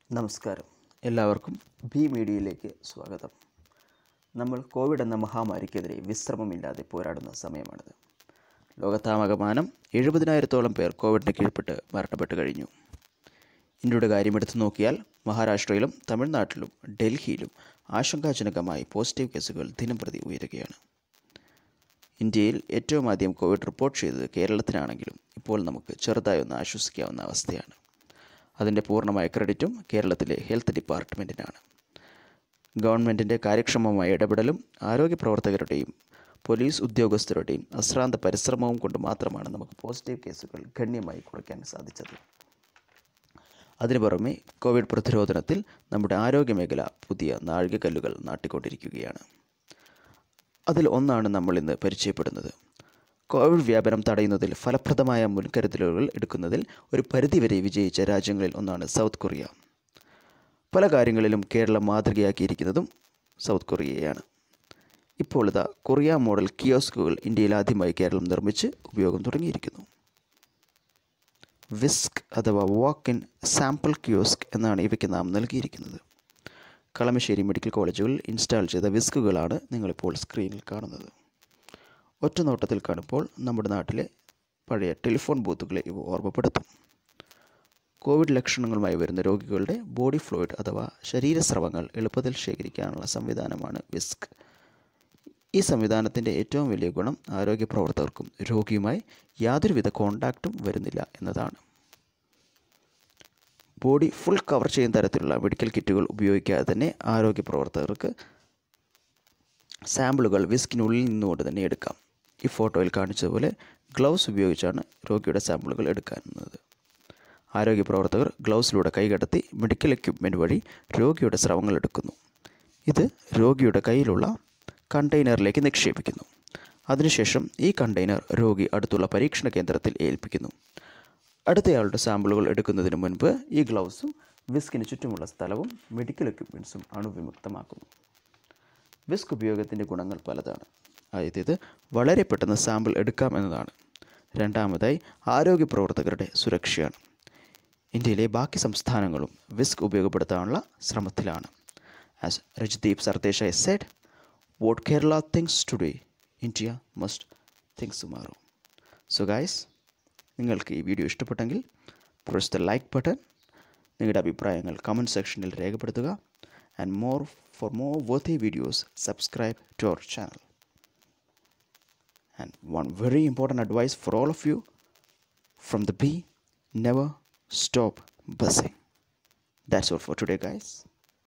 നമസ്കാരം എല്ലാവർക്കും ബി മീഡിയയിലേക്ക് സ്വാഗതം നമ്മൾ കോവിഡ് എന്ന മഹാമാരിക്കെതിരെ വിശ്രമമില്ലാതെ പോരാടുന്ന സമയമാണിത് ലോകത്താമകമാനം എഴുപതിനായിരത്തോളം പേർ കോവിഡിന് കീഴ്പ്പെട്ട് മരണപ്പെട്ട് കഴിഞ്ഞു ഇന്ത്യയുടെ കാര്യം എടുത്തു നോക്കിയാൽ മഹാരാഷ്ട്രയിലും തമിഴ്നാട്ടിലും ഡൽഹിയിലും ആശങ്കാജനകമായി പോസിറ്റീവ് കേസുകൾ ദിനംപ്രതി ഉയരുകയാണ് ഇന്ത്യയിൽ ഏറ്റവും ആദ്യം കോവിഡ് റിപ്പോർട്ട് ചെയ്തത് കേരളത്തിനാണെങ്കിലും ഇപ്പോൾ നമുക്ക് ചെറുതായി ഒന്ന് ആശ്വസിക്കാവുന്ന അവസ്ഥയാണ് അതിൻ്റെ പൂർണ്ണമായ ക്രെഡിറ്റും കേരളത്തിലെ ഹെൽത്ത് ഡിപ്പാർട്ട്മെൻറ്റിനാണ് ഗവൺമെൻറ്റിൻ്റെ കാര്യക്ഷമമായ ഇടപെടലും ആരോഗ്യ പ്രവർത്തകരുടെയും പോലീസ് ഉദ്യോഗസ്ഥരുടെയും അശ്രാന്ത പരിശ്രമവും കൊണ്ട് മാത്രമാണ് നമുക്ക് പോസിറ്റീവ് കേസുകൾ ഗണ്യമായി കുറയ്ക്കാൻ സാധിച്ചത് അതിനു പുറമെ കോവിഡ് പ്രതിരോധനത്തിൽ നമ്മുടെ ആരോഗ്യമേഖല പുതിയ നാഴികക്കല്ലുകൾ നാട്ടിക്കൊണ്ടിരിക്കുകയാണ് അതിൽ ഒന്നാണ് നമ്മൾ ഇന്ന് പരിചയപ്പെടുന്നത് കോവിഡ് വ്യാപനം തടയുന്നതിൽ ഫലപ്രദമായ മുൻകരുതലുകൾ എടുക്കുന്നതിൽ ഒരു പരിധിവരെ വിജയിച്ച രാജ്യങ്ങളിൽ ഒന്നാണ് സൗത്ത് കൊറിയ പല കാര്യങ്ങളിലും കേരളം മാതൃകയാക്കിയിരിക്കുന്നതും സൗത്ത് കൊറിയയാണ് ഇപ്പോൾ ഇതാ കൊറിയ മോഡൽ കിയോസ്കുകൾ ഇന്ത്യയിൽ ആദ്യമായി കേരളം നിർമ്മിച്ച് ഉപയോഗം തുടങ്ങിയിരിക്കുന്നു വിസ്ക് അഥവാ വാക്ക് ഇൻ സാമ്പിൾ കിയോസ്ക് എന്നാണ് ഇവയ്ക്ക് നാം നൽകിയിരിക്കുന്നത് കളമശ്ശേരി മെഡിക്കൽ കോളേജുകളിൽ ഇൻസ്റ്റാൾ ചെയ്ത വിസ്കുകളാണ് നിങ്ങളിപ്പോൾ സ്ക്രീനിൽ കാണുന്നത് ഒറ്റ നോട്ടത്തിൽ കാണുമ്പോൾ നമ്മുടെ നാട്ടിലെ പഴയ ടെലിഫോൺ ബൂത്തുകളെ ഇവ ഓർമ്മപ്പെടുത്തും കോവിഡ് ലക്ഷണങ്ങളുമായി വരുന്ന രോഗികളുടെ ബോഡി ഫ്ലൂയിഡ് അഥവാ ശരീരസ്രവങ്ങൾ എളുപ്പത്തിൽ ശേഖരിക്കാനുള്ള സംവിധാനമാണ് വിസ്ക് ഈ സംവിധാനത്തിൻ്റെ ഏറ്റവും വലിയ ഗുണം ആരോഗ്യ പ്രവർത്തകർക്കും രോഗിയുമായി യാതൊരുവിധ കോണ്ടാക്റ്റും വരുന്നില്ല എന്നതാണ് ബോഡി ഫുൾ കവർ ചെയ്യുന്ന തരത്തിലുള്ള മെഡിക്കൽ കിറ്റുകൾ ഉപയോഗിക്കാതെ തന്നെ ആരോഗ്യ പ്രവർത്തകർക്ക് സാമ്പിളുകൾ വിസ്കിനുള്ളിൽ നിന്നുകൊണ്ട് തന്നെ എടുക്കാം ഈ ഫോട്ടോയിൽ കാണിച്ചതുപോലെ ഗ്ലൗസ് ഉപയോഗിച്ചാണ് രോഗിയുടെ സാമ്പിളുകൾ എടുക്കുന്നത് ആരോഗ്യ പ്രവർത്തകർ ഗ്ലൗസിലൂടെ കൈകടത്തി മെഡിക്കൽ എക്യുപ്മെൻറ്റ് വഴി രോഗിയുടെ സ്രവങ്ങൾ എടുക്കുന്നു ഇത് രോഗിയുടെ കയ്യിലുള്ള കണ്ടെയ്നറിലേക്ക് നിക്ഷേപിക്കുന്നു അതിനുശേഷം ഈ കണ്ടെയ്നർ രോഗി അടുത്തുള്ള പരീക്ഷണ കേന്ദ്രത്തിൽ ഏൽപ്പിക്കുന്നു അടുത്തയാളുടെ സാമ്പിളുകൾ എടുക്കുന്നതിന് മുൻപ് ഈ ഗ്ലൗസും വിസ്കിന് ചുറ്റുമുള്ള സ്ഥലവും മെഡിക്കൽ എക്യുപ്മെൻറ്റ്സും അണുവിമുക്തമാക്കുന്നു വിസ്ക് ഉപയോഗത്തിൻ്റെ ഗുണങ്ങൾ പലതാണ് ആദ്യത്തേത് വളരെ പെട്ടെന്ന് സാമ്പിൾ എടുക്കാം എന്നതാണ് രണ്ടാമതായി ആരോഗ്യ പ്രവർത്തകരുടെ സുരക്ഷയാണ് ഇന്ത്യയിലെ ബാക്കി സംസ്ഥാനങ്ങളും വിസ്ക് ഉപയോഗപ്പെടുത്താനുള്ള ശ്രമത്തിലാണ് as Rajdeep Sardesai said what Kerala thinks today India must thinks tomorrow so guys നിങ്ങൾക്ക് ഈ വീഡിയോ ഇഷ്ടപ്പെട്ടെങ്കിൽ പ്രസ് ദ ലൈക്ക് ബട്ടൺ നിങ്ങളുടെ അഭിപ്രായങ്ങൾ കമൻറ്റ് സെക്ഷനിൽ രേഖപ്പെടുത്തുക and more for more worthy videos subscribe to our channel and one very important advice for all of you from the bee never stop buzzing that's all for today guys